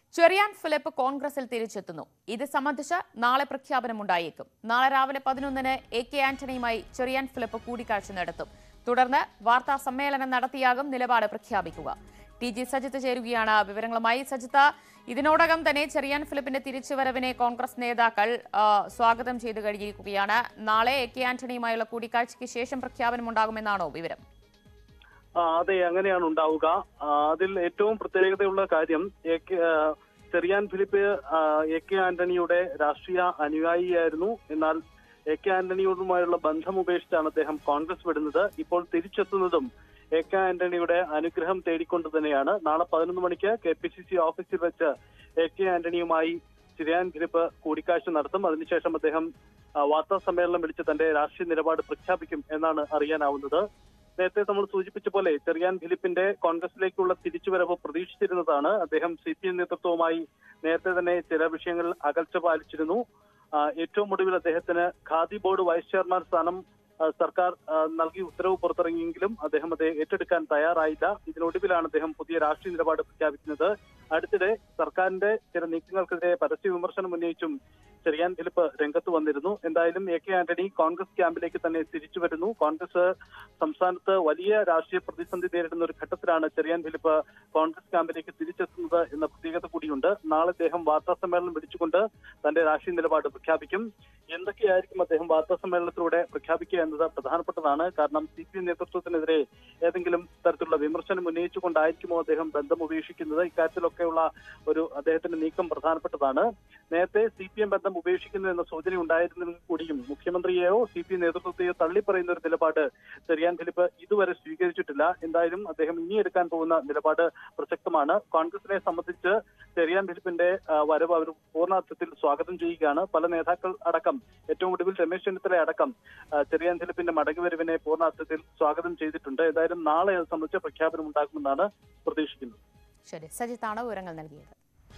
Cherian Philip കോൺഗ്രസിൽ തിരിച്ചെത്തുന്നു ഇത് സംബന്ധിച്ച് നാളെ പ്രഖ്യാപനമുണ്ടായേക്കും നാളെ രാവിലെ പതിനൊന്നിന് എ കെ ആന്റണിയുമായി ചെറിയാൻ ഫിലിപ്പ് കൂടിക്കാഴ്ച നടത്തും തുടർന്ന് വാർത്താ സമ്മേളനം നടത്തിയാകും നിലപാട് പ്രഖ്യാപിക്കുക ടി ജി സജിത്ത് ചേരുകയാണ് വിവരങ്ങളുമായി സജിത്ത് ഇതിനോടകം തന്നെ ചെറിയാൻ ഫിലിപ്പിന്റെ തിരിച്ചുവരവിനെ കോൺഗ്രസ് നേതാക്കൾ ആ, സ്വാഗതം ചെയ്തു കഴിഞ്ഞിരിക്കുകയാണ് നാളെ എ കെ ആന്റണിയുമായുള്ള കൂടിക്കാഴ്ചയ്ക്ക് ശേഷം പ്രഖ്യാപനമുണ്ടാകുമെന്നാണോ വിവരം ആ, അതെ അങ്ങനെയാണ് ഉണ്ടാവുക ആ, അതിൽ ഏറ്റവും പ്രത്യേകതയുള്ള കാര്യം എ കെ- ആ, ചെറിയാൻ ഫിലിപ്പ് ആ, എ കെ ആന്റണിയുടെ രാഷ്ട്രീയ അനുയായിയായിരുന്നു എന്നാൽ എ കെ ആന്റണിയോടുമായുള്ള ബന്ധം ഉപേക്ഷിച്ചാണ് അദ്ദേഹം കോൺഗ്രസ് വിടുന്നത് ഇപ്പോൾ തിരിച്ചെത്തുന്നതും എ കെ ആന്റണിയുടെ അനുഗ്രഹം തേടിക്കൊണ്ട് തന്നെയാണ് നാളെ പതിനൊന്ന് മണിക്ക് കെ പി സി സി ഓഫീസിൽ വെച്ച് എ കെ ആന്റണിയുമായി ചിരിയാൻ ഫിലിപ്പ് കൂടിക്കാഴ്ച നടത്തും അതിനുശേഷം അദ്ദേഹം ആ, വാർത്താ സമ്മേളനം വിളിച്ച് തന്റെ രാഷ്ട്രീയ നിലപാട് പ്രഖ്യാപിക്കും എന്നാണ് അറിയാനാവുന്നത് നേരത്തെ നമ്മൾ സൂചിപ്പിച്ച പോലെ ചെറിയാൻ ഫിലിപ്പിന്റെ കോൺഗ്രസിലേക്കുള്ള തിരിച്ചുവരവ് പ്രതീക്ഷിച്ചിരുന്നതാണ് അദ്ദേഹം സി പി എം നേതൃത്വവുമായി നേരത്തെ തന്നെ ചില വിഷയങ്ങളിൽ അകൽച്ച പാലിച്ചിരുന്നു ആ, ഏറ്റവും ഒടുവിൽ അദ്ദേഹത്തിന് ഖാദി ബോർഡ് വൈസ് ചെയർമാൻ സ്ഥാനം ആ, സർക്കാർ ആ, നൽകി ഉത്തരവ് പുറത്തിറങ്ങിയെങ്കിലും അദ്ദേഹം അത് ഏറ്റെടുക്കാൻ തയ്യാറായില്ല ഇതിനൊടുവിലാണ് അദ്ദേഹം പുതിയ രാഷ്ട്രീയ നിലപാട് പ്രഖ്യാപിക്കുന്നത് അടുത്തിടെ സർക്കാരിന്റെ ചില നീക്കങ്ങൾക്കെതിരെ പരസ്യ വിമർശനം ഉന്നയിച്ചും ചെറിയാൻ ഫിലിപ്പ് രംഗത്ത് വന്നിരുന്നു എന്തായാലും എ കെ ആന്റണി കോൺഗ്രസ് ക്യാമ്പിലേക്ക് തന്നെ തിരിച്ചു വരുന്നു കോൺഗ്രസ് സംസ്ഥാനത്ത് വലിയ രാഷ്ട്രീയ പ്രതിസന്ധി നേരിടുന്ന ഒരു ഘട്ടത്തിലാണ് ചെറിയാൻ ഫിലിപ്പ് കോൺഗ്രസ് ക്യാമ്പിലേക്ക് തിരിച്ചെത്തുന്നത് എന്ന പ്രത്യേകത കൂടിയുണ്ട് നാളെ അദ്ദേഹം വാർത്താ സമ്മേളനം വിളിച്ചുകൊണ്ട് തന്റെ രാഷ്ട്രീയ നിലപാട് പ്രഖ്യാപിക്കും എന്തൊക്കെയായിരിക്കും അദ്ദേഹം വാർത്താ സമ്മേളനത്തിലൂടെ പ്രഖ്യാപിക്കുക എന്നത് പ്രധാനപ്പെട്ടതാണ് കാരണം സി പി എം നേതൃത്വത്തിനെതിരെ ഏതെങ്കിലും തരത്തിലുള്ള വിമർശനം ഉന്നയിച്ചുകൊണ്ടായിരിക്കുമോ അദ്ദേഹം ബന്ധം ഉപേക്ഷിക്കുന്നത് ഇക്കാര്യത്തിലൊക്കെയുള്ള ഒരു അദ്ദേഹത്തിന്റെ നീക്കം പ്രധാനപ്പെട്ടതാണ് നേരത്തെ സി പി എം ബന്ധം ഉപേക്ഷിക്കുന്നു എന്ന സൂചന ഉണ്ടായിരുന്നെങ്കിൽ കൂടിയും മുഖ്യമന്ത്രിയെയോ സി പി എം നേതൃത്വത്തെയോ തള്ളിപ്പറയുന്ന ഒരു നിലപാട് ചെറിയാൻ ഫിലിപ്പ് ഇതുവരെ സ്വീകരിച്ചിട്ടില്ല എന്തായാലും അദ്ദേഹം ഇനി എടുക്കാൻ പോകുന്ന നിലപാട് പ്രസക്തമാണ് കോൺഗ്രസിനെ സംബന്ധിച്ച് ചെറിയാൻ ഫിലിപ്പിന്റെ ആ, വരവ് അവർ പൂർണ്ണാർത്ഥത്തിൽ സ്വാഗതം ചെയ്യുകയാണ് പല നേതാക്കൾ അടക്കം ഏറ്റവും ഒടുവിൽ രമേശ് ചെന്നിത്തല അടക്കം ആ, ചെറിയാൻ ഫിലിപ്പിന്റെ മടങ്ങിവരവിനെ പൂർണ്ണാർത്ഥത്തിൽ സ്വാഗതം ചെയ്തിട്ടുണ്ട് ഏതായാലും നാളെ അത് സംബന്ധിച്ച പ്രഖ്യാപനം ഉണ്ടാകുമെന്നാണ് പ്രതീക്ഷിക്കുന്നത് ശരി സജിത്താണ് വിവരങ്ങൾ നൽകിയത്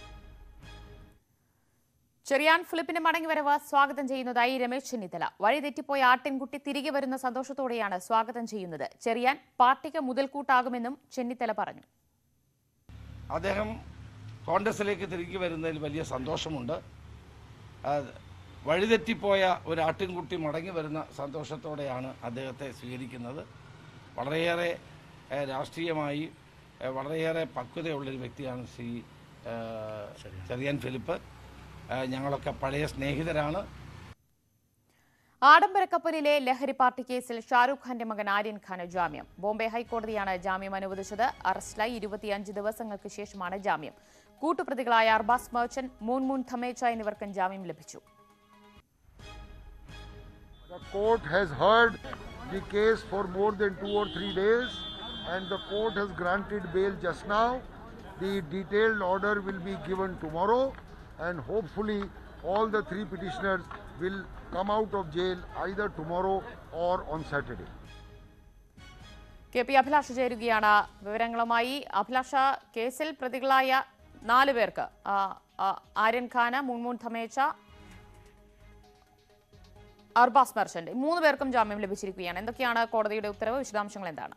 ചെറിയാൻ ഫിലിപ്പിന്റെ മടങ്ങിവരവ് സ്വാഗതം ചെയ്യുന്നതായി രമേശ് ചെന്നിത്തല വഴിതെറ്റിപ്പോയ ആട്ടിൻകുട്ടി തിരികെ വരുന്ന സന്തോഷത്തോടെയാണ് സ്വാഗതം ചെയ്യുന്നത് ചെറിയാൻ പാർട്ടിക്ക് മുതൽക്കൂട്ടാകുമെന്നും ചെന്നിത്തല പറഞ്ഞു അദ്ദേഹം കോൺഗ്രസിലേക്ക് തിരികെ വരുന്നതിൽ വലിയ സന്തോഷമുണ്ട് ആ, വഴിതെറ്റിപ്പോയ ഒരു ആട്ടിൻകുട്ടി മടങ്ങി വരുന്ന സന്തോഷത്തോടെയാണ് അദ്ദേഹത്തെ സ്വീകരിക്കുന്നത് വളരെയേറെ ഏ, രാഷ്ട്രീയമായി ഏ, വളരെയേറെ പക്വതയുള്ളൊരു വ്യക്തിയാണ് ശ്രീ ഏ, ചെറിയാൻ ഫിലിപ്പ് ഏ, ഞങ്ങളൊക്കെ പഴയ സ്നേഹിതരാണ് ആഡംബര കപ്പലിലെ ലഹരി പാർട്ടി കേസിൽ ഷാരൂഖ് ഖാന്റെ മകൻ ആര്യൻ ഖാന് ജാമ്യം ബോംബെ ഹൈക്കോടതിയാണ് ജാമ്യം അനുവദിച്ചത് അറസ്റ്റിലായി ഇരുപത്തിയഞ്ച് ദിവസങ്ങൾക്ക് ശേഷമാണ് ജാമ്യം കൂട്ടുപ്രതികളായ അർബാസ് മെർച്ചന്റ് മൂൺ മൂൺ ഥമേച്ച എന്നിവർക്കും ജാമ്യം ലഭിച്ചു The court has heard the case for more than two or three days and the court has granted bail just now. The detailed order will be given tomorrow and hopefully all the three petitioners will come out of jail either tomorrow or on Saturday. K P Abhilash ചേരുകയാണ് വിവരങ്ങളുമായി അഭിലാഷ കേസിൽ പ്രതികളായ നാല് പേർക്ക് ആ, ആ, ആര്യൻ ഖാന് Munmun Dhamecha Arbaaz Merchant മൂന്ന് പേർക്കും ജാമ്യം ലഭിച്ചിരിക്കുകയാണ് എന്തൊക്കെയാണ് കോടതിയുടെ ഉത്തരവ് വിശദാംശങ്ങൾ എന്താണ്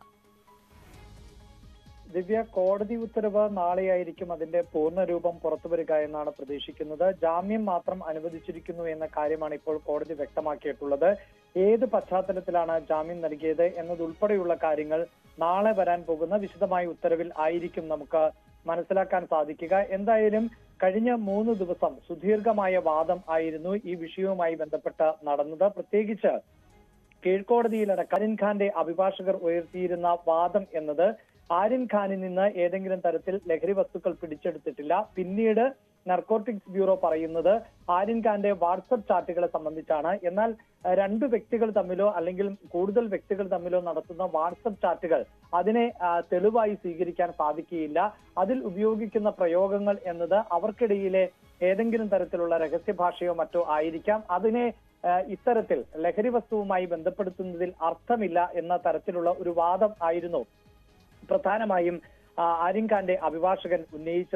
ദിവ്യ കോടതി ഉത്തരവ് നാളെയായിരിക്കും അതിന്റെ പൂർണ്ണ രൂപം പുറത്തുവരിക എന്നാണ് പ്രതീക്ഷിക്കുന്നത് ജാമ്യം മാത്രം അനുവദിച്ചിരിക്കുന്നു എന്ന കാര്യമാണ് ഇപ്പോൾ കോടതി വ്യക്തമാക്കിയിട്ടുള്ളത് ഏത് പശ്ചാത്തലത്തിലാണ് ജാമ്യം നൽകിയത് എന്നതുൾപ്പെടെയുള്ള കാര്യങ്ങൾ നാളെ വരാൻ പോകുന്ന വിശദമായ ഉത്തരവിൽ ആയിരിക്കും നമുക്ക് മനസ്സിലാക്കാൻ സാധിക്കുക എന്തായാലും കഴിഞ്ഞ മൂന്ന് ദിവസം സുദീർഘമായ വാദം ആയിരുന്നു ഈ വിഷയവുമായി ബന്ധപ്പെട്ട് നടന്നത് പ്രത്യേകിച്ച് കീഴ്ക്കോടതിയിലടക്കം ആര്യൻ ഖാന്റെ അഭിഭാഷകർ ഉയർത്തിയിരുന്ന വാദം എന്നത് ആര്യൻ ഖാനിൽ നിന്ന് ഏതെങ്കിലും തരത്തിൽ ലഹരി വസ്തുക്കൾ പിടിച്ചെടുത്തിട്ടില്ല പിന്നീട് നർക്കോട്ടിക്സ് ബ്യൂറോ പറയുന്നത് ആര്യൻ ഖാന്റെ വാട്സപ്പ് ചാറ്റുകളെ സംബന്ധിച്ചാണ് എന്നാൽ അഹ്, രണ്ടു വ്യക്തികൾ തമ്മിലോ അല്ലെങ്കിൽ കൂടുതൽ വ്യക്തികൾ തമ്മിലോ നടത്തുന്ന വാട്സപ്പ് ചാറ്റുകൾ അതിനെ ആ, തെളിവായി സ്വീകരിക്കാൻ സാധിക്കുകയില്ല അതിൽ ഉപയോഗിക്കുന്ന പ്രയോഗങ്ങൾ എന്നത് അവർക്കിടയിലെ ഏതെങ്കിലും തരത്തിലുള്ള രഹസ്യ ഭാഷയോ മറ്റോ ആയിരിക്കാം അതിനെ ആ, ഇത്തരത്തിൽ ലഹരി വസ്തുവുമായി ബന്ധപ്പെടുത്തുന്നതിൽ അർത്ഥമില്ല എന്ന തരത്തിലുള്ള ഒരു വാദം ആയിരുന്നു പ്രധാനമായും ആ, ആര്യൻ ഖാന്റെ അഭിഭാഷകൻ ഉന്നയിച്ചത്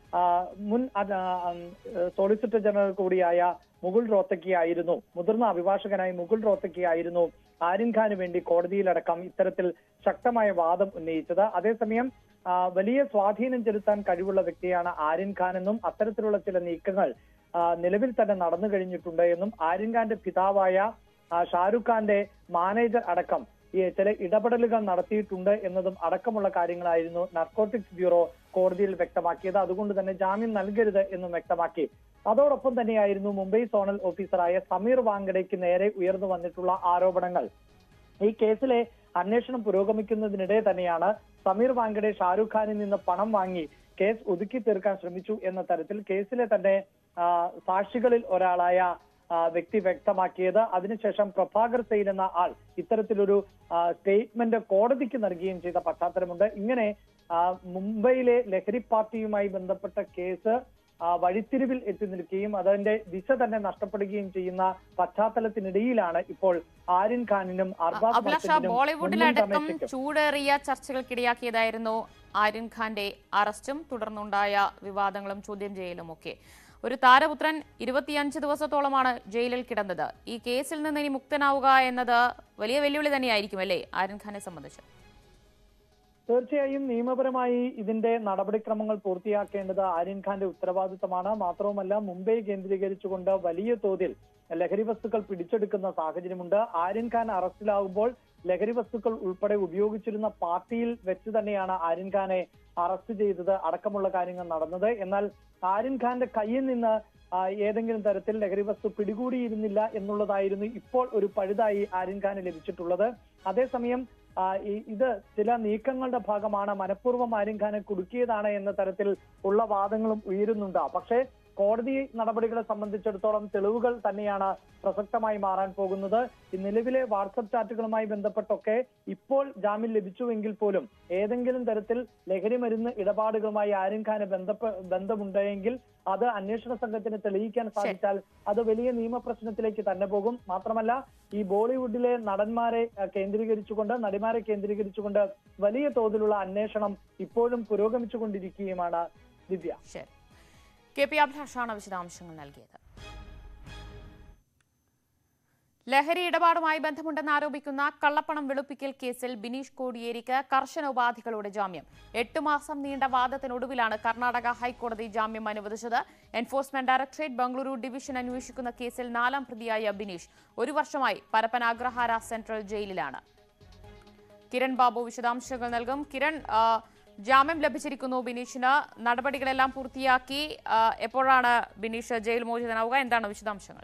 ആ, മുൻ അത്, ആ, ഉം, സോളിസിറ്റർ ജനറൽ കൂടിയായ മുകുൾ റോത്തക്കി ആയിരുന്നു മുതിർന്ന അഭിഭാഷകനായി മുകുൾ റോത്തക്കി ആയിരുന്നു ആരിൻ ഖാന് വേണ്ടി കോടതിയിലടക്കം ഇത്തരത്തിൽ ശക്തമായ വാദം ഉന്നയിച്ചത് അതേസമയം ആ, വലിയ സ്വാധീനം ചെലുത്താൻ കഴിവുള്ള വ്യക്തിയാണ് ആരിൻ ഖാൻ എന്നും അത്തരത്തിലുള്ള ചില നീക്കങ്ങൾ ആ, നിലവിൽ തന്നെ നടന്നു കഴിഞ്ഞിട്ടുണ്ട് എന്നും ആരിൻ ഖാന്റെ പിതാവായ ആ, ഷാരൂഖ് ഖാന്റെ മാനേജർ അടക്കം ഈ ചില ഇടപെടലുകൾ നടത്തിയിട്ടുണ്ട് എന്നതും അടക്കമുള്ള കാര്യങ്ങളായിരുന്നു നർക്കോട്ടിക്സ് ബ്യൂറോ കോടതിയിൽ വ്യക്തമാക്കിയത് അതുകൊണ്ട് തന്നെ ജാമ്യം നൽകരുത് എന്നും വ്യക്തമാക്കി അതോടൊപ്പം തന്നെയായിരുന്നു മുംബൈ സോണൽ ഓഫീസറായ സമീർ വാങ്കഡയ്ക്ക് നേരെ ഉയർന്നു വന്നിട്ടുള്ള ആരോപണങ്ങൾ ഈ കേസിലെ അന്വേഷണം പുരോഗമിക്കുന്നതിനിടെ തന്നെയാണ് സമീർ വാങ്കഡെ ഷാരൂഖ് ഖാനിൽ നിന്ന് പണം വാങ്ങി കേസ് ഒതുക്കി തീർക്കാൻ ശ്രമിച്ചു എന്ന തരത്തിൽ കേസിലെ തന്നെ ആ, സാക്ഷികളിൽ ഒരാളായ ആ, വ്യക്തി വ്യക്തമാക്കിയത് അതിനുശേഷം പ്രഭാകർ സെയിൽ എന്ന ആൾ ഇത്തരത്തിലൊരു സ്റ്റേറ്റ്മെന്റ് കോടതിക്ക് നൽകുകയും ചെയ്ത പശ്ചാത്തലമുണ്ട് ഇങ്ങനെ ആ, മുംബൈയിലെ ലഹരി പാർട്ടിയുമായി ബന്ധപ്പെട്ട കേസ് ആ, വഴിത്തിരിവിൽ എത്തി നിൽക്കുകയും അതിന്റെ ദിശ തന്നെ നഷ്ടപ്പെടുകയും ചെയ്യുന്ന പശ്ചാത്തലത്തിനിടയിലാണ് ഇപ്പോൾ ആര്യൻ ഖാനിനും അർബാസ് അഭിലാഷ മർച്ചന്റിനും ബോളിവുഡിലടക്കം മുൻപും രമേശിനും ചൂടേറിയ ചർച്ചകൾക്കിടയാക്കിയതായിരുന്നു ആര്യൻ ഖാന്റെ അറസ്റ്റും തുടർന്നുണ്ടായ വിവാദങ്ങളും ചോദ്യം ചെയ്യലും ഒക്കെ ഒരു താരപുത്രൻ ഇരുപത്തിയഞ്ച് ദിവസത്തോളമാണ് ജയിലിൽ കിടന്നത് ഈ കേസിൽ നിന്ന് ഇനി മുക്തനാവുക എന്നത് വലിയ വെല്ലുവിളി തന്നെയായിരിക്കും അല്ലേ ആര്യൻ ഖാനെ സംബന്ധിച്ച് തീർച്ചയായും നിയമപരമായി ഇതിന്റെ നടപടിക്രമങ്ങൾ പൂർത്തിയാക്കേണ്ടത് ആര്യൻ ഖാന്റെ ഉത്തരവാദിത്തമാണ് മാത്രവുമല്ല മുംബൈ കേന്ദ്രീകരിച്ചുകൊണ്ട് വലിയ തോതിൽ ലഹരി വസ്തുക്കൾ പിടിച്ചെടുക്കുന്ന സാഹചര്യമുണ്ട് ആര്യൻ ഖാൻ അറസ്റ്റിലാകുമ്പോൾ ലഹരി വസ്തുക്കൾ ഉൾപ്പെടെ ഉപയോഗിച്ചിരുന്ന പാർട്ടിയിൽ വെച്ച് തന്നെയാണ് ആര്യൻ ഖാനെ അറസ്റ്റ് ചെയ്തത് അടക്കമുള്ള കാര്യങ്ങൾ നടന്നത് എന്നാൽ ആര്യൻ ഖാന്റെ കയ്യിൽ നിന്ന് ആ, ഏതെങ്കിലും തരത്തിൽ ലഹരി വസ്തു പിടികൂടിയിരുന്നില്ല എന്നുള്ളതായിരുന്നു ഇപ്പോൾ ഒരു പഴുതായി ആര്യൻ ഖാന് ലഭിച്ചിട്ടുള്ളത് അതേസമയം ആ, ഈ- ഇത് ചില നീക്കങ്ങളുടെ ഭാഗമാണ് മനഃപൂർവ്വം ആര്യൻ ഖാനെ കുടുക്കിയതാണ് എന്ന തരത്തിൽ ഉള്ള വാദങ്ങളും ഉയരുന്നുണ്ട് പക്ഷേ കോടതി നടപടികളെ സംബന്ധിച്ചിടത്തോളം തെളിവുകൾ തന്നെയാണ് പ്രസക്തമായി മാറാൻ പോകുന്നത് ഈ നിലവിലെ വാട്സപ്പ് ചാറ്റുകളുമായി ബന്ധപ്പെട്ടൊക്കെ ഇപ്പോൾ ജാമ്യം ലഭിച്ചുവെങ്കിൽ പോലും ഏതെങ്കിലും തരത്തിൽ ലഹരി മരുന്ന് ഇടപാടുകളുമായി ആര്യൻ ഖാന് ബന്ധപ്പെ ബന്ധമുണ്ടെങ്കിൽ അത് അന്വേഷണ സംഘത്തിന് തെളിയിക്കാൻ സാധിച്ചാൽ അത് വലിയ നിയമപ്രശ്നത്തിലേക്ക് തന്നെ പോകും മാത്രമല്ല ഈ ബോളിവുഡിലെ നടന്മാരെ അഹ്, കേന്ദ്രീകരിച്ചുകൊണ്ട് നടിമാരെ കേന്ദ്രീകരിച്ചുകൊണ്ട് വലിയ തോതിലുള്ള അന്വേഷണം ഇപ്പോഴും പുരോഗമിച്ചുകൊണ്ടിരിക്കുകയുമാണ് ദിവ്യ ശരി കെ പി അഭിലാഷാണ് വിശദാംശങ്ങൾ നൽകിയത് ലഹരി ഇടപാടുമായി ബന്ധമുണ്ടെന്ന് ആരോപിക്കുന്ന കള്ളപ്പണം വെളുപ്പിക്കൽ കേസിൽ ബിനീഷ് കോടിയേരിക്ക് കർശന ഉപാധികളോടെ ജാമ്യം എട്ട് മാസം നീണ്ട വാദത്തിനൊടുവിലാണ് കർണാടക ഹൈക്കോടതി ജാമ്യം അനുവദിച്ചത് എൻഫോഴ്സ്മെന്റ് ഡയറക്ടറേറ്റ് ബംഗളൂരു ഡിവിഷൻ അന്വേഷിക്കുന്ന കേസിൽ നാലാം പ്രതിയായ ബിനീഷ് ഒരു വർഷമായി പരപ്പന അഗ്രഹാര സെൻട്രൽ ജയിലിലാണ് കിരൺ ബാബു വിശദാംശങ്ങൾ നൽകും കിരൺ ആ, ജാമ്യം ലഭിച്ചിരിക്കുന്നു ബിനീഷിന് നടപടികളെല്ലാം പൂർത്തിയാക്കി ആ, എപ്പോഴാണ് ബിനീഷ് ജയിൽ മോചിതനാവുക എന്താണ് വിശദാംശങ്ങൾ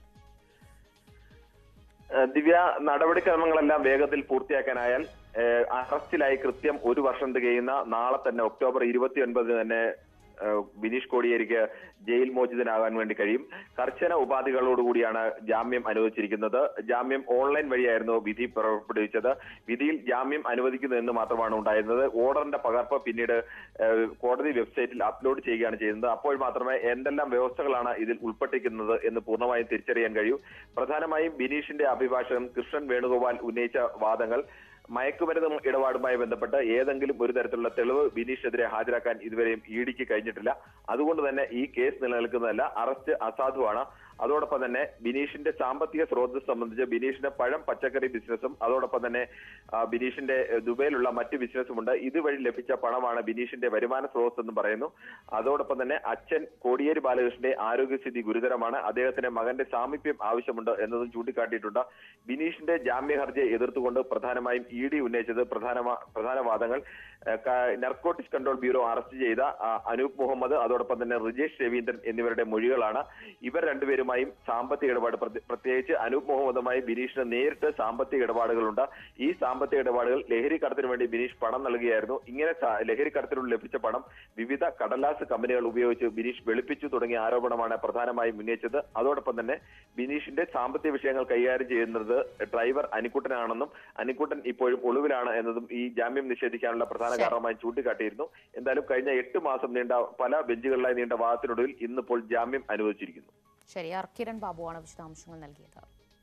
ഏഹ് ദിവ്യ നടപടിക്രമങ്ങളെല്ലാം വേഗത്തിൽ പൂർത്തിയാക്കാനായാൽ ഏഹ് അറസ്റ്റിലായി കൃത്യം ഒരു വർഷം തികയുന്ന നാളെ തന്നെ ഒക്ടോബർ ഇരുപത്തിയൊൻപതിന് തന്നെ ഏഹ് ബിനീഷ് കോടിയേരിക്ക് ജയിൽ മോചിതനാകാൻ വേണ്ടി കഴിയും കർശന ഉപാധികളോടുകൂടിയാണ് ജാമ്യം അനുവദിച്ചിരിക്കുന്നത് ജാമ്യം ഓൺലൈൻ വഴിയായിരുന്നു വിധി പുറപ്പെടുവിച്ചത് വിധിയിൽ ജാമ്യം അനുവദിക്കുന്നു എന്ന് മാത്രമാണ് ഉണ്ടായിരുന്നത് ഓർഡറിന്റെ പകർപ്പ് പിന്നീട് ഏഹ് കോടതി വെബ്സൈറ്റിൽ അപ്ലോഡ് ചെയ്യുകയാണ് ചെയ്യുന്നത് അപ്പോൾ മാത്രമേ എന്തെല്ലാം വ്യവസ്ഥകളാണ് ഇതിൽ ഉൾപ്പെട്ടിരിക്കുന്നത് എന്ന് പൂർണ്ണമായും തിരിച്ചറിയാൻ കഴിയൂ പ്രധാനമായും ബിനീഷിന്റെ അഭിഭാഷകൻ കൃഷ്ണൻ വേണുഗോപാൽ ഉന്നയിച്ച വാദങ്ങൾ മയക്കുമരുന്ന് ഇടപാടുമായി ബന്ധപ്പെട്ട് ഏതെങ്കിലും ഒരു തരത്തിലുള്ള തെളിവ് ബിനീഷിനെതിരെ ഹാജരാക്കാൻ ഇതുവരെയും ഇ ഡിക്ക് കഴിഞ്ഞിട്ടില്ല അതുകൊണ്ട് തന്നെ ഈ കേസ് നിലനിൽക്കുന്നതല്ല അറസ്റ്റ് അസാധുവാണ് അതോടൊപ്പം തന്നെ ബിനീഷിന്റെ സാമ്പത്തിക സ്രോതസ് സംബന്ധിച്ച് ബിനീഷിന്റെ പഴം പച്ചക്കറി ബിസിനസ്സും അതോടൊപ്പം തന്നെ ആ, ബിനീഷിന്റെ ഏഹ്, ദുബൈയിലുള്ള മറ്റ് ബിസിനസ്സുമുണ്ട് ഇതുവഴി ലഭിച്ച പണമാണ് ബിനീഷിന്റെ വരുമാന സ്രോതസ് എന്ന് പറയുന്നു അതോടൊപ്പം തന്നെ അച്ഛൻ കോടിയേരി ബാലകൃഷ്ണന്റെ ആരോഗ്യസ്ഥിതി ഗുരുതരമാണ് അദ്ദേഹത്തിന് മകന്റെ സാമീപ്യം ആവശ്യമുണ്ട് എന്നതും ചൂണ്ടിക്കാട്ടിയിട്ടുണ്ട് ബിനീഷിന്റെ ജാമ്യ ഹർജിയെ എതിർത്തുകൊണ്ട് പ്രധാനമായും ഇ ഡി ഉന്നയിച്ചത് പ്രധാന പ്രധാന വാദങ്ങൾ നർക്കോട്ടിക്സ് കൺട്രോൾ ബ്യൂറോ അറസ്റ്റ് ചെയ്ത ആ, അനൂപ് മുഹമ്മദ് അതോടൊപ്പം തന്നെ റിജേഷ് രവീന്ദ്രൻ എന്നിവരുടെ മൊഴികളാണ് ഇവർ രണ്ടുപേരുമായും സാമ്പത്തിക ഇടപാട് പ്രത്യ- പ്രത്യേകിച്ച് അനൂപ് മുഹമ്മദുമായി ബിനീഷിന് നേരിട്ട് സാമ്പത്തിക ഇടപാടുകളുണ്ട് ഈ സാമ്പത്തിക ഇടപാടുകൾ ലഹരി കടത്തിന് വേണ്ടി ബിനീഷ് പണം നൽകുകയായിരുന്നു ഇങ്ങനെ സ- ലഹരി കടത്തിലൂടെ ലഭിച്ച പണം വിവിധ കടലാസ് കമ്പനികൾ ഉപയോഗിച്ച് ബിനീഷ് വെളുപ്പിച്ചു തുടങ്ങിയ ആരോപണമാണ് പ്രധാനമായും ഉന്നയിച്ചത് അതോടൊപ്പം തന്നെ ബിനീഷിന്റെ സാമ്പത്തിക വിഷയങ്ങൾ കൈകാര്യം ചെയ്യുന്നത് ഡ്രൈവർ അനിക്കുട്ടനാണെന്നും അനിക്കുട്ടൻ ഇപ്പോഴും ഒളിവിലാണ് എന്നതും ഈ ജാമ്യം നിഷേധിക്കാനുള്ള പ്രധാന ശരി. കാരണമായി ചൂണ്ടിക്കാട്ടിയിരുന്നു എന്തായാലും കഴിഞ്ഞ എട്ട് മാസം നീണ്ട പല ബെഞ്ചുകളിലായി നീണ്ട വാദത്തിനൊടുവിൽ ഇന്നിപ്പോൾ ജാമ്യം അനുവദിച്ചിരിക്കുന്നു ശരി ആർ കിരൺ ബാബുവാണ് വിശദാംശങ്ങൾ നൽകിയത്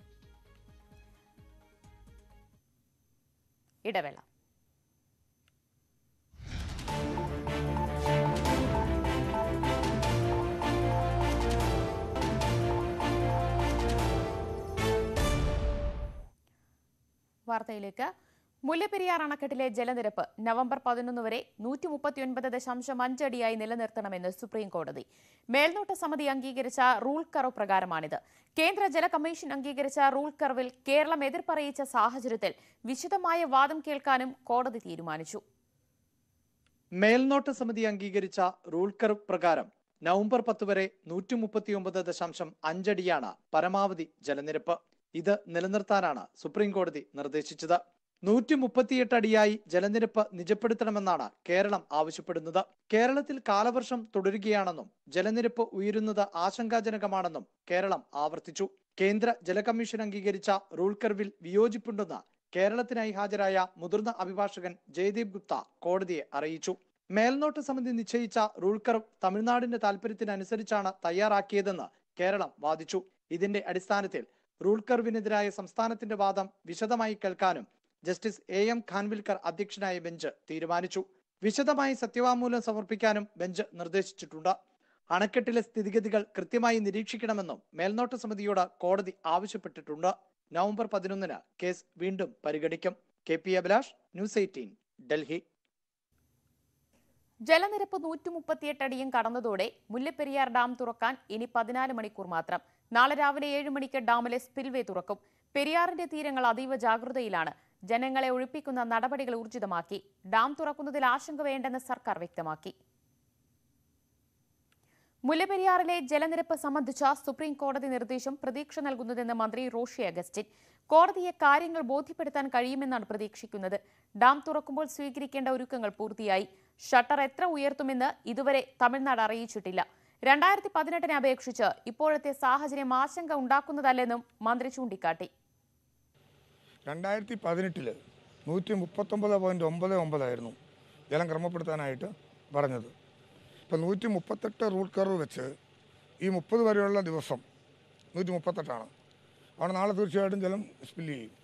ഇടവേള വാർത്തയിലേക്ക് മുല്ലപ്പെരിയാർ അണക്കെട്ടിലെ ജലനിരപ്പ് നവംബർ പതിനൊന്ന് വരെ നൂറ്റി മുപ്പത്തിയൊൻപത് ദശാംശം അഞ്ചടിയായി നിലനിർത്തണമെന്ന് സുപ്രീം കോടതി മേൽനോട്ട സമിതി അംഗീകരിച്ച റൂൾ കർവ് പ്രകാരമാണിത് കേന്ദ്ര ജല കമ്മീഷൻ അംഗീകരിച്ച റൂൾ കർവിൽ കേരളം എതിർപ്പറിയിച്ച സാഹചര്യത്തിൽ വിശദമായ വാദം കേൾക്കാനും കോടതി തീരുമാനിച്ചു മേൽനോട്ട സമിതി അംഗീകരിച്ച റൂൾ കർവ് പ്രകാരം നവംബർ പത്ത് വരെ നൂറ്റി മുപ്പത്തിയൊമ്പത് ദശാംശം അഞ്ചടിയാണ് പരമാവധി ജലനിരപ്പ് ഇത് നിലനിർത്താനാണ് സുപ്രീം കോടതി നിർദ്ദേശിച്ചത് നൂറ്റി മുപ്പത്തിയെട്ട് അടിയായി ജലനിരപ്പ് നിജപ്പെടുത്തണമെന്നാണ് കേരളം ആവശ്യപ്പെടുന്നത് കേരളത്തിൽ കാലവർഷം തുടരുകയാണെന്നും ജലനിരപ്പ് ഉയരുന്നത് ആശങ്കാജനകമാണെന്നും കേരളം ആവർത്തിച്ചു കേന്ദ്ര ജല കമ്മീഷൻ അംഗീകരിച്ച റൂൾ കർവിൽ വിയോജിപ്പുണ്ടെന്ന് കേരളത്തിനായി ഹാജരായ മുതിർന്ന അഭിഭാഷകൻ ജയദീപ് ഗുപ്ത കോടതിയെ അറിയിച്ചു മേൽനോട്ട സമിതി നിശ്ചയിച്ച റൂൾ കർവ് തമിഴ്നാടിന്റെ താൽപര്യത്തിനനുസരിച്ചാണ് തയ്യാറാക്കിയതെന്ന് കേരളം വാദിച്ചു ഇതിന്റെ അടിസ്ഥാനത്തിൽ റൂൾ കർവിനെതിരായ സംസ്ഥാനത്തിന്റെ വാദം വിശദമായി കേൾക്കാനും ജസ്റ്റിസ് എ എം ഖാൻവിൽക്കർ അധ്യക്ഷനായ ബെഞ്ച് തീരുമാനിച്ചു വിശദമായി സത്യവാങ്മൂലം സമർപ്പിക്കാനും ബെഞ്ച് നിർദ്ദേശിച്ചിട്ടുണ്ട് അണക്കെട്ടിലെ സ്ഥിതിഗതികൾ കൃത്യമായി നിരീക്ഷിക്കണമെന്നും മേൽനോട്ട സമിതിയോട് കോടതി ആവശ്യപ്പെട്ടിട്ടുണ്ട് നവംബർ പതിനൊന്നിന് കേസ് വീണ്ടും പരിഗണിക്കും K P Abhilash News Eighteen Delhi ജലനിരപ്പ് നൂറ്റി മുപ്പത്തിയെട്ട് അടിയും കടന്നതോടെ മുല്ലപ്പെരിയാർ ഡാം തുറക്കാൻ ഇനി പതിനാല് മണിക്കൂർ മാത്രം നാളെ രാവിലെ ഏഴ് മണിക്ക് ഡാമിലെ സ്പിൽവേ തുറക്കും പെരിയാറിന്റെ തീരങ്ങൾ അതീവ ജാഗ്രതയിലാണ് ജനങ്ങളെ ഒഴിപ്പിക്കുന്ന നടപടികൾ ഊർജിതമാക്കി ഡാം തുറക്കുന്നതിൽ ആശങ്ക വേണ്ടെന്ന് സർക്കാർ വ്യക്തമാക്കി മുല്ലപ്പെരിയാറിലെ ജലനിരപ്പ് സംബന്ധിച്ച സുപ്രീം കോടതി നിർദ്ദേശം പ്രതീക്ഷ നൽകുന്നതെന്ന് മന്ത്രി റോഷി അഗസ്റ്റിൻ കോടതിയെ കാര്യങ്ങൾ ബോധ്യപ്പെടുത്താൻ കഴിയുമെന്നാണ് പ്രതീക്ഷിക്കുന്നത് ഡാം തുറക്കുമ്പോൾ സ്വീകരിക്കേണ്ട ഒരുക്കങ്ങൾ പൂർത്തിയായി ഷട്ടർ എത്ര ഉയർത്തുമെന്ന് ഇതുവരെ തമിഴ്നാട് അറിയിച്ചിട്ടില്ല രണ്ടായിരത്തി പതിനെട്ടിനെ അപേക്ഷിച്ച് ഇപ്പോഴത്തെ സാഹചര്യം ആശങ്ക ഉണ്ടാക്കുന്നതല്ലെന്നും മന്ത്രി ചൂണ്ടിക്കാട്ടി രണ്ടായിരത്തി പതിനെട്ടിൽ നൂറ്റി മുപ്പത്തൊമ്പത് പോയിൻറ്റ് ഒമ്പത് ഒമ്പതായിരുന്നു ജലം ക്രമപ്പെടുത്താനായിട്ട് പറഞ്ഞത് ഇപ്പം നൂറ്റി മുപ്പത്തെട്ട് റൂട്ട് കർവ് വെച്ച് ഈ മുപ്പത് വരെയുള്ള ദിവസം നൂറ്റി മുപ്പത്തെട്ടാണ് അവിടെ നാളെ തീർച്ചയായിട്ടും ജലം സ്പില്ല് ചെയ്യും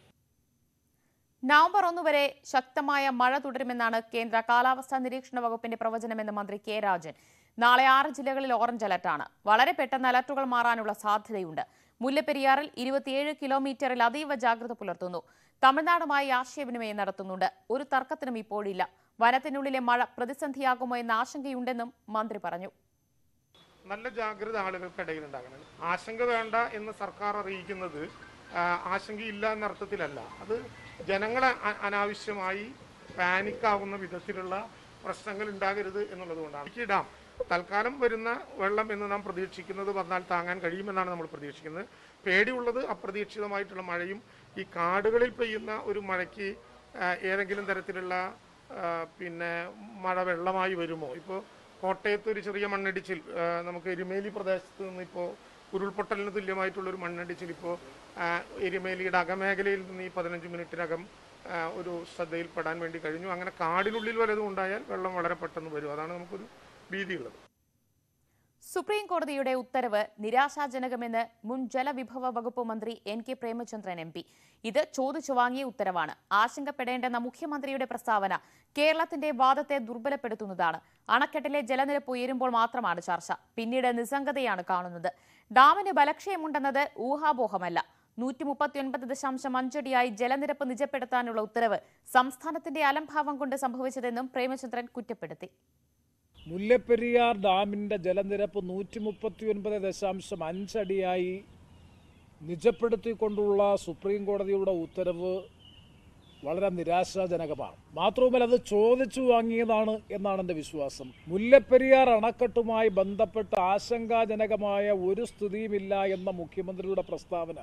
നവംബർ ഒന്ന് വരെ ശക്തമായ മഴ തുടരുമെന്നാണ് കേന്ദ്ര കാലാവസ്ഥാ നിരീക്ഷണ വകുപ്പിന്റെ പ്രവചനമെന്ന് മന്ത്രി കെ രാജൻ നാളെ ആറ് ജില്ലകളിൽ ഓറഞ്ച് അലർട്ടാണ് വളരെ പെട്ടെന്ന് അലർട്ടുകൾ മാറാനുള്ള സാധ്യതയുണ്ട് മുല്ലപ്പെരിയാറിൽ ഇരുപത്തിയേഴ് കിലോമീറ്ററിൽ അതീവ ജാഗ്രത പുലർത്തുന്നു തമിഴ്നാടുമായി ആശയവിനിമയം നടത്തുന്നുണ്ട് ഒരു തർക്കത്തിനും ഇപ്പോഴില്ല വനത്തിനുള്ളിലെ മഴ പ്രതിസന്ധിയാകുമോ എന്ന ആശങ്കയുണ്ടെന്നും മന്ത്രി പറഞ്ഞു നല്ല ജാഗ്രത ആളുകൾക്കിടയിൽ ഉണ്ടാകണം ആശങ്ക വേണ്ട എന്ന് സർക്കാർ അറിയിക്കുന്നത് ആ, ആശങ്കയില്ല എന്ന അർത്ഥത്തിലല്ല അത് ജനങ്ങളെ അ- അനാവശ്യമായി പാനിക്കാവുന്ന വിധത്തിലുള്ള പ്രശ്നങ്ങൾ ഉണ്ടാകരുത് എന്നുള്ളത് കൊണ്ടാണ് ഇടുക്കി ഡാം തൽക്കാലം വരുന്ന വെള്ളം എന്ന് നാം പ്രതീക്ഷിക്കുന്നത് വന്നാൽ താങ്ങാൻ കഴിയുമെന്നാണ് നമ്മൾ പ്രതീക്ഷിക്കുന്നത് പേടിയുള്ളത് അപ്രതീക്ഷിതമായിട്ടുള്ള മഴയും ഈ കാടുകളിൽ പെയ്യുന്ന ഒരു മഴയ്ക്ക് ആ, ഏതെങ്കിലും തരത്തിലുള്ള ആ, പിന്നെ മഴ വെള്ളമായി വരുമോ ഇപ്പോൾ കോട്ടയത്ത് ഒരു ചെറിയ മണ്ണിടിച്ചിൽ ആ, നമുക്ക് എരുമേലി പ്രദേശത്ത് നിന്ന് ഇപ്പോൾ ഉരുൾപൊട്ടലിന് തുല്യമായിട്ടുള്ള ഒരു മണ്ണിടിച്ചിൽ ഇപ്പോൾ ആ, എരുമേലിയുടെ അകമേഖലയിൽ നിന്ന് ഈ പതിനഞ്ച് മിനിറ്റിനകം ആ, ഒരു ശ്രദ്ധയിൽപ്പെടാൻ വേണ്ടി കഴിഞ്ഞു അങ്ങനെ കാടിനുള്ളിൽ വല്ലതും ഉണ്ടായാൽ വെള്ളം വളരെ പെട്ടെന്ന് വരും അതാണ് നമുക്കൊരു ഭീതിയുള്ളത് സുപ്രീം കോടതിയുടെ ഉത്തരവ് നിരാശാജനകമെന്ന് മുൻ ജലവിഭവ വകുപ്പ് മന്ത്രി N K Premachandran M P ഇത് ചോദിച്ചു വാങ്ങിയ ഉത്തരവാണ് ആശങ്കപ്പെടേണ്ടെന്ന മുഖ്യമന്ത്രിയുടെ പ്രസ്താവന കേരളത്തിന്റെ വാദത്തെ ദുർബലപ്പെടുത്തുന്നതാണ് അണക്കെട്ടിലെ ജലനിരപ്പ് ഉയരുമ്പോൾ മാത്രമാണ് ചർച്ച പിന്നീട് നിസ്സംഗതയാണ് കാണുന്നത് ഡാമിന് ബലക്ഷയമുണ്ടെന്നത് ഊഹാപോഹമല്ല നൂറ്റി മുപ്പത്തിയൊൻപത് ദശാംശം അഞ്ചടിയായി ജലനിരപ്പ് നിജപ്പെടുത്താനുള്ള ഉത്തരവ് സംസ്ഥാനത്തിന്റെ അലംഭാവം കൊണ്ട് സംഭവിച്ചതെന്നും പ്രേമചന്ദ്രൻ കുറ്റപ്പെടുത്തി മുല്ലപ്പെരിയാർ ഡാമിൻ്റെ ജലനിരപ്പ് നൂറ്റി മുപ്പത്തി ഒൻപത് ദശാംശം അഞ്ചടിയായി നിജപ്പെടുത്തിക്കൊണ്ടുള്ള സുപ്രീം കോടതിയുടെ ഉത്തരവ് വളരെ നിരാശാജനകമാണ് മാത്രവുമല്ല അത് ചോദിച്ചു വാങ്ങിയതാണ് എന്നാണ് എൻ്റെ വിശ്വാസം മുല്ലപ്പെരിയാർ അണക്കെട്ടുമായി ബന്ധപ്പെട്ട് ആശങ്കാജനകമായ ഒരു സ്ഥിതിയുമില്ല എന്ന മുഖ്യമന്ത്രിയുടെ പ്രസ്താവന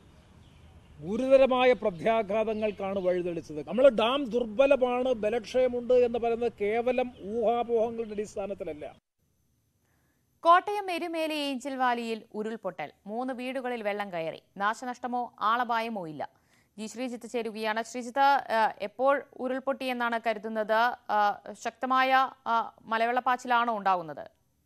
ഗുരുതരമായ പ്രത്യാഘാതങ്ങൾക്കാണ് വഴിതെളിച്ചത് നമ്മൾ ഡാം ദുർബലമാണ് ബലക്ഷയമുണ്ട് എന്ന് പറയുന്നത് കേവലം ഊഹാപോഹങ്ങളുടെ അടിസ്ഥാനത്തിലല്ല കോട്ടയം എരുമേലി ഏഞ്ചൽ വാലിയിൽ ഉരുൾപൊട്ടൽ മൂന്ന് വീടുകളിൽ വെള്ളം കയറി നാശനഷ്ടമോ ആളപായമോ ഇല്ല ജി ശ്രീജിത്ത് ചേരുകയാണ് ശ്രീജിത്ത് ആ, എപ്പോൾ ഉരുൾപൊട്ടിയെന്നാണ് കരുതുന്നത് ആ, ശക്തമായ ആ, മലവെള്ളപ്പാച്ചിലാണോ ഉണ്ടാകുന്നത്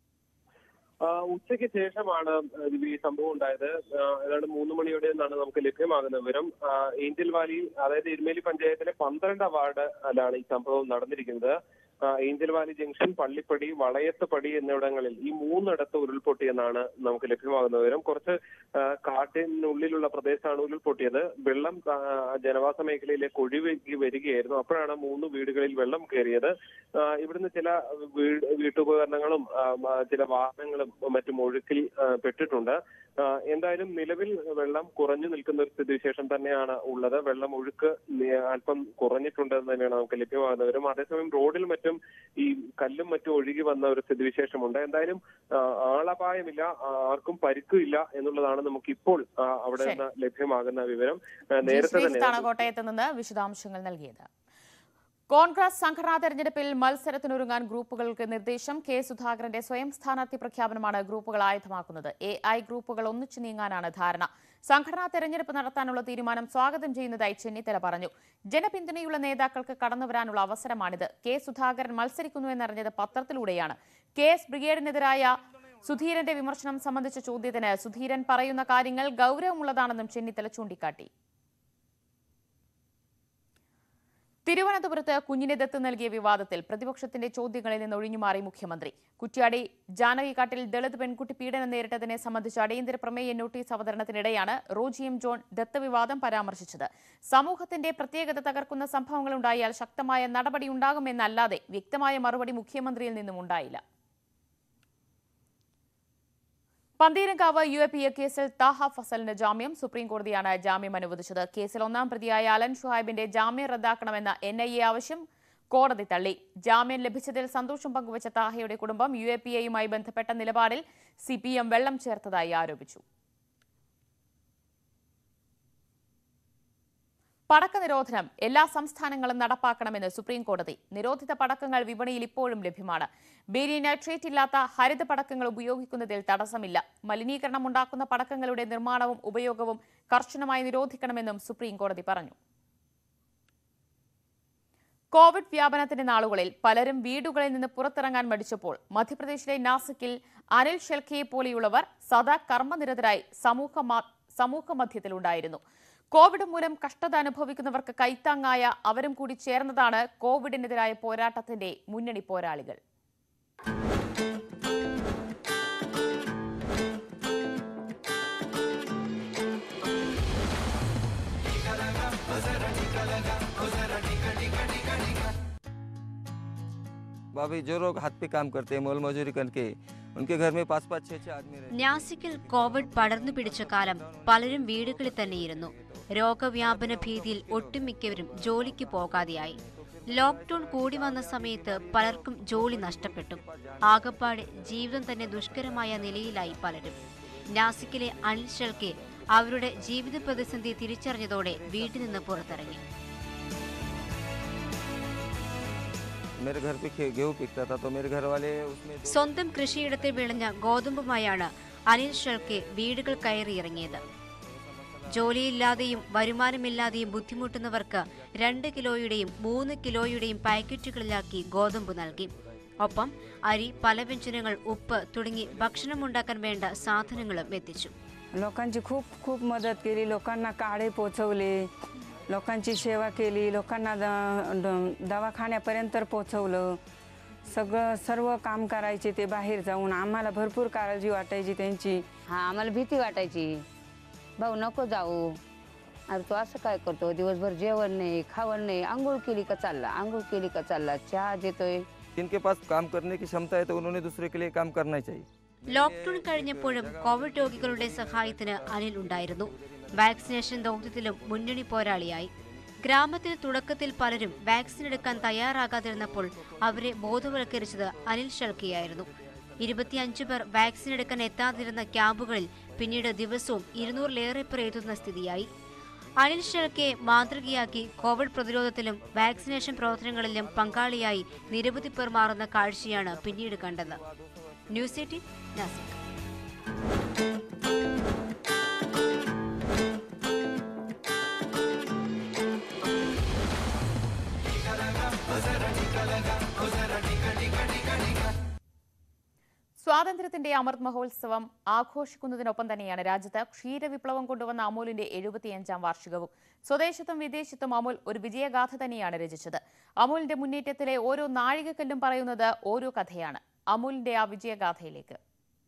ആ, ഉച്ചയ്ക്ക് ശേഷമാണ് ഇതിൽ ഈ സംഭവം ഉണ്ടായത് ആ, ഏതാണ്ട് മൂന്ന് മണിയോടെ എന്നാണ് നമുക്ക് ലഭ്യമാകുന്ന വിവരം ആ, ഏഞ്ചൽ വാലി അതായത് എരുമേലി പഞ്ചായത്തിലെ പന്ത്രണ്ടാം വാർഡിലാണ് ഈ സംഭവം നടന്നിരിക്കുന്നത് ആ, Angel Valley junction Pallippadi Valayathu Padi എന്നിവിടങ്ങളിൽ ഈ മൂന്നിടത്ത് ഉരുൾപൊട്ടിയെന്നാണ് നമുക്ക് ലഭ്യമാകുന്ന വിവരം കുറച്ച് ആ, കാട്ടിനുള്ളിലുള്ള പ്രദേശമാണ് ഉരുൾപൊട്ടിയത് വെള്ളം ആ, ജനവാസ മേഖലയിലേക്ക് ഒഴുകി വരികയായിരുന്നു അപ്പോഴാണ് മൂന്ന് വീടുകളിൽ വെള്ളം കയറിയത് ആ, ഇവിടുന്ന് ചില വീട് വീട്ടുപകരണങ്ങളും ആ, മ- ചില വാഹനങ്ങളും മറ്റും ഒഴുക്കിൽ ആ, പെട്ടിട്ടുണ്ട് ആ, എന്തായാലും നിലവിൽ വെള്ളം കുറഞ്ഞു നിൽക്കുന്ന ഒരു സ്ഥിതിവിശേഷം തന്നെയാണ് ഉള്ളത് വെള്ളം ഒഴുക്ക് നി- അല്പം കുറഞ്ഞിട്ടുണ്ടെന്ന് തന്നെയാണ് നമുക്ക് ലഭ്യമാകുന്ന വിവരം അതേസമയം റോഡിൽ മറ്റും ഈ കല്ലും മറ്റും ഒഴുകി വന്ന ഒരു സ്ഥിതിവിശേഷമുണ്ട് എന്തായാലും ആ, ആളപായമില്ല ആ, ആർക്കും പരിക്കില്ല എന്നുള്ളതാണ് നമുക്ക് ഇപ്പോൾ ആ, അവിടെ ശരി. നിന്ന് ലഭ്യമാകുന്ന വിവരം ആ, ജി നേരത്തെ ശ്രീജിത്താണ് തന്നെ കോട്ടയത്ത് നിന്ന് വിശദാംശങ്ങൾ നൽകിയത് കോൺഗ്രസ് സംഘടനാ തെരഞ്ഞെടുപ്പിൽ മത്സരത്തിനൊരുങ്ങാൻ ഗ്രൂപ്പുകൾക്ക് നിർദ്ദേശം കെ സുധാകരന്റെ സ്വയം സ്ഥാനാർത്ഥി പ്രഖ്യാപനമാണ് ഗ്രൂപ്പുകൾ ആയുധമാക്കുന്നത് എ ഐ ഗ്രൂപ്പുകൾ ഒന്നിച്ചു നീങ്ങാനാണ് ധാരണ സംഘടനാ തെരഞ്ഞെടുപ്പ് നടത്താനുള്ള തീരുമാനം സ്വാഗതം ചെയ്യുന്നതായി ചെന്നിത്തല പറഞ്ഞു ജനപിന്തുണയുള്ള നേതാക്കൾക്ക് കടന്നുവരാനുള്ള അവസരമാണിത് കെ സുധാകരൻ മത്സരിക്കുന്നു എന്നറിഞ്ഞത് പത്രത്തിലൂടെയാണ് കെ എസ് ബ്രിഗേഡിനെതിരായ സുധീരന്റെ വിമർശനം സംബന്ധിച്ച ചോദ്യത്തിന് സുധീരൻ പറയുന്ന കാര്യങ്ങൾ ഗൌരവമുള്ളതാണെന്നും ചെന്നിത്തല ചൂണ്ടിക്കാട്ടി തിരുവനന്തപുരത്ത് കുഞ്ഞിനെ ദത്ത് നൽകിയ വിവാദത്തിൽ പ്രതിപക്ഷത്തിന്റെ ചോദ്യങ്ങളിൽ നിന്ന് ഒഴിഞ്ഞുമാറി മുഖ്യമന്ത്രി കുറ്റ്യാടി ജാനകിക്കാട്ടിൽ ദളിത് പെൺകുട്ടി പീഡനം നേരിട്ടതിനെ സംബന്ധിച്ച് അടിയന്തര പ്രമേയ നോട്ടീസ് അവതരണത്തിനിടെയാണ് റോജി എം ജോൺ ദത്ത് വിവാദം പരാമർശിച്ചത് സമൂഹത്തിന്റെ പ്രത്യേകത തകർക്കുന്ന സംഭവങ്ങളുണ്ടായാൽ ശക്തമായ നടപടിയുണ്ടാകുമെന്നല്ലാതെ വ്യക്തമായ മറുപടി മുഖ്യമന്ത്രിയിൽ നിന്നും ഉണ്ടായില്ല Pantheerankavu U A P A കേസിൽ താഹ ഫസലിന് ജാമ്യം സുപ്രീം കോടതിയാണ് ജാമ്യം അനുവദിച്ചത് കേസിൽ ഒന്നാം പ്രതിയായ അലൻ ഷുഹൈബിന്റെ ജാമ്യം റദ്ദാക്കണമെന്ന എൻ ഐ എ ആവശ്യം കോടതി തള്ളി ജാമ്യം ലഭിച്ചതിൽ സന്തോഷം പങ്കുവച്ച താഹയുടെ കുടുംബം യു എ പി എയുമായി ബന്ധപ്പെട്ട നിലപാടിൽ സി പി എം വെള്ളം ചേർത്തതായി ആരോപിച്ചു പടക്ക നിരോധനം എല്ലാ സംസ്ഥാനങ്ങളും നടപ്പാക്കണമെന്ന് സുപ്രീം കോടതി നിരോധിത പടക്കങ്ങൾ വിപണിയിൽ ഇപ്പോഴും ലഭ്യമാണ് ബേരി നൈട്രേറ്റ് ഇല്ലാത്ത ഹരിത പടക്കങ്ങൾ ഉപയോഗിക്കുന്നതിൽ തടസ്സമില്ല മലിനീകരണം ഉണ്ടാക്കുന്ന പടക്കങ്ങളുടെ നിർമ്മാണവും ഉപയോഗവും കർശനമായി നിരോധിക്കണമെന്നും സുപ്രീം കോടതി പറഞ്ഞു കോവിഡ് വ്യാപനത്തിന്റെ നാളുകളിൽ പലരും വീടുകളിൽ നിന്ന് പുറത്തിറങ്ങാൻ മടിച്ചപ്പോൾ മധ്യപ്രദേശിലെ നാസിക്കിൽ അനിൽ ഷെൽഖയെ പോലെയുള്ളവർ സദാ കർമ്മനിരതരായി സമൂഹ മാ- സമൂഹ മധ്യത്തിലുണ്ടായിരുന്നു കോവിഡ് മൂലം കഷ്ടത അനുഭവിക്കുന്നവർക്ക് കൈത്താങ്ങായ അവരും കൂടി ചേർന്നതാണ് കോവിഡിനെതിരായ പോരാട്ടത്തിന്റെ മുന്നണി പോരാളികൾ अभी जो लोग हाथ पे काम करते हैं मोल मजूरी करके उनके घर में पाँच पाँच छः छः आदमी रहते हैं നാസിക്കിൽ കോവിഡ് പടർന്നു പിടിച്ച കാലം പലരും വീടുകളിൽ തന്നെയിരുന്നു രോഗവ്യാപന ഭീതിയിൽ ഒട്ടുമിക്കവരും ജോലിക്ക് പോകാതെയായി ലോക്ക്ഡൌൺ കൂടി വന്ന സമയത്ത് പലർക്കും ജോലി നഷ്ടപ്പെട്ടു ആകപ്പാടെ ജീവിതം തന്നെ ദുഷ്കരമായ നിലയിലായി പലരും നാസിക്കിലെ അനിൽ ഷെൽക്കെ അവരുടെ ജീവിത പ്രതിസന്ധി തിരിച്ചറിഞ്ഞതോടെ വീട്ടിൽ നിന്ന് പുറത്തിറങ്ങി मेरे घर पे खे- गेहूँ पिकता था तो मेरे घर वाले उसमें दो- സ്വന്തം കൃഷിയിടത്തിൽ വിളഞ്ഞ ഗോതമ്പുമായാണ് അനിൽ ഷെൽക്കെ വീടുകൾ കയറിയിറങ്ങിയത് ജോലിയില്ലാതെയും വരുമാനമില്ലാതെയും ബുദ്ധിമുട്ടുന്നവർക്ക് രണ്ട് കിലോയുടെയും മൂന്ന് കിലോയുടെയും പാക്കറ്റുകളിലാക്കി ഗോതമ്പ് നൽകി ഒപ്പം അരി പലവ്യഞ്ജനങ്ങൾ ഉപ്പ് തുടങ്ങി ഭക്ഷണമുണ്ടാക്കാൻ വേണ്ട സാധനങ്ങളും എത്തിച്ചു लोकांची खूप खूप मदत केली लोकांना काढे पोचवले लोकांची सेवा केली लोकांना द- द- दवाखान्यापर्यंत पोचवलं सगळं सर्व काम करायचे ते बाहेर जाऊन आम्हाला भरपूर काळजी वाटायची त्यांची हा आम्हाला भीती वाटायची भाऊ नको जाऊ अरे तू असं काय करतो दिवसभर जेवण नाही खावण नाही आंघोळ केली का चालला आंघोळ केली का चालला चहा देतोय जिनके पास काम करने की क्षमता है तो उन्होंने दूसरे के लिए काम करना चाहिए ലോക്ക്ഡൌൺ കഴിഞ്ഞപ്പോഴും കോവിഡ് രോഗികളുടെ സഹായത്തിന് അനിൽ ഉണ്ടായിരുന്നു വാക്സിനേഷൻ ദൗത്യത്തിലും മുന്നണി പോരാളിയായി ഗ്രാമത്തിൽ തുടക്കത്തിൽ പലരും വാക്സിൻ എടുക്കാൻ തയ്യാറാകാതിരുന്നപ്പോൾ അവരെ ബോധവൽക്കരിച്ചത് അനിൽ ഷൽക്കിയായിരുന്നു ഇരുപത്തിയഞ്ചു പേർ വാക്സിൻ എടുക്കാൻ എത്താതിരുന്ന ക്യാമ്പുകളിൽ പിന്നീട് ദിവസവും ഇരുന്നൂറിലേറെ പേർ എത്തുന്ന സ്ഥിതിയായി അനിൽ ഷെൽക്കെ മാതൃകയാക്കി കോവിഡ് പ്രതിരോധത്തിലും വാക്സിനേഷൻ പ്രവർത്തനങ്ങളിലും പങ്കാളിയായി നിരവധി പേർ മാറുന്ന കാഴ്ചയാണ് പിന്നീട് കണ്ടത് ന്യൂസ് എയ്റ്റീൻ നാസിക് സ്വാതന്ത്ര്യത്തിന്റെ അമൃത് മഹോത്സവം ആഘോഷിക്കുന്നതിനൊപ്പം തന്നെയാണ് രാജ്യത്ത് ക്ഷീരവിപ്ലവം കൊണ്ടുവന്ന അമൂലിന്റെ എഴുപത്തിയഞ്ചാം വാർഷികവും സ്വദേശത്തും വിദേശത്തും അമൂൽ ഒരു വിജയഗാഥ തന്നെയാണ് രചിച്ചത് അമൂലിന്റെ മുന്നേറ്റത്തിലെ ഓരോ നാഴികക്കല്ലും പറയുന്നത് ഓരോ കഥയാണ് അമൂലിന്റെ ആ വിജയഗാഥയിലേക്ക്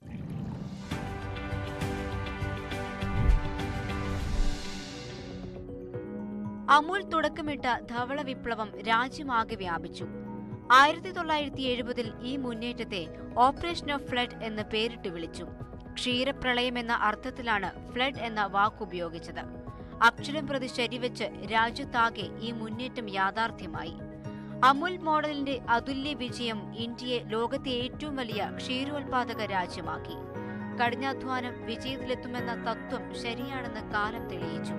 അമൂൽ തുടക്കമിട്ട ധവള വിപ്ലവം രാജ്യമാകെ വ്യാപിച്ചു ആയിരത്തി തൊള്ളായിരത്തി എഴുപതിൽ ഈ മുന്നേറ്റത്തെ ഓപ്പറേഷൻ ഓഫ് ഫ്ലഡ് എന്ന് പേരിട്ട് വിളിച്ചു ക്ഷീരപ്രളയം എന്ന അർത്ഥത്തിലാണ് ഫ്ലഡ് എന്ന വാക്കുപയോഗിച്ചത് അക്ഷരം പ്രതി ശരിവെച്ച് രാജ്യത്താകെ ഈ മുന്നേറ്റം യാഥാർത്ഥ്യമായി അമുൽ മോഡലിന്റെ അതുല്യ വിജയം ഇന്ത്യയെ ലോകത്തെ ഏറ്റവും വലിയ ക്ഷീരോത്പാദക രാജ്യമാക്കി കഠിനാധ്വാനം വിജയത്തിലെത്തുമെന്ന തത്വം ശരിയാണെന്ന് കാലം തെളിയിച്ചു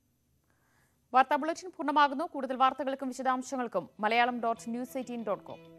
വാർത്താ ബുള്ളറ്റിൻ പൂർണ്ണമാകുന്നു കൂടുതൽ വാർത്തകൾക്കും വിശദാംശങ്ങൾക്കും Malayalam dot News Eighteen dot com